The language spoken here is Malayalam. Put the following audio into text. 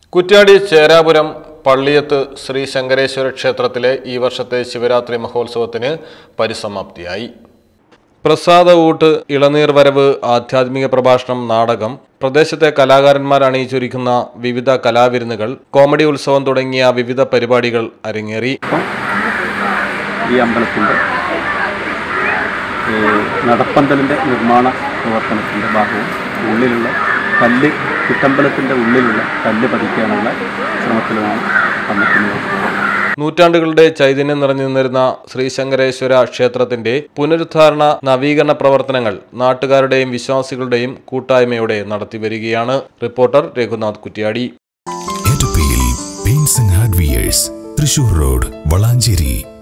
കുറ്റ്യാടി ചേരാപുരം പള്ളിയത്ത് ശ്രീ ശങ്കരേശ്വര ക്ഷേത്രത്തിലെ ഈ വർഷത്തെ ശിവരാത്രി മഹോത്സവത്തിന് പരിസമാപ്തിയായി പ്രസാദ ഊട്ട് ഇളനീർ വരവ് ആധ്യാത്മിക പ്രഭാഷണം നാടകം പ്രദേശത്തെ കലാകാരന്മാർ അണിയിച്ചൊരുക്കുന്ന വിവിധ കലാവിരുന്നുകൾ കോമഡി ഉത്സവം തുടങ്ങിയ വിവിധ പരിപാടികൾ അരങ്ങേറി ഈ അമ്പലത്തിൻ്റെ നടപ്പന്തലിൻ്റെ നിർമ്മാണ പ്രവർത്തനത്തിൻ്റെ ഭാഗവും ഉള്ളിലുള്ള കല്ല് ചുറ്റമ്പലത്തിൻ്റെ ഉള്ളിലുള്ള കല്ല് പതിക്കാനുള്ള ശ്രമത്തിലുമാണ് വന്നിട്ടുള്ളത് നൂറ്റാണ്ടുകളുടെ ചൈതന്യം നിറഞ്ഞു നിന്നിരുന്ന ശ്രീശങ്കരേശ്വര ക്ഷേത്രത്തിന്റെ പുനരുദ്ധാരണ നവീകരണ പ്രവർത്തനങ്ങൾ നാട്ടുകാരുടെയും വിശ്വാസികളുടെയും കൂട്ടായ്മയോടെ നടത്തിവരികയാണ് റിപ്പോർട്ടർ രഘുനാഥ് കുറ്റ്യാടി എറ്റപ്പിയിൽ paints and hardwares Thrissur road Valanchery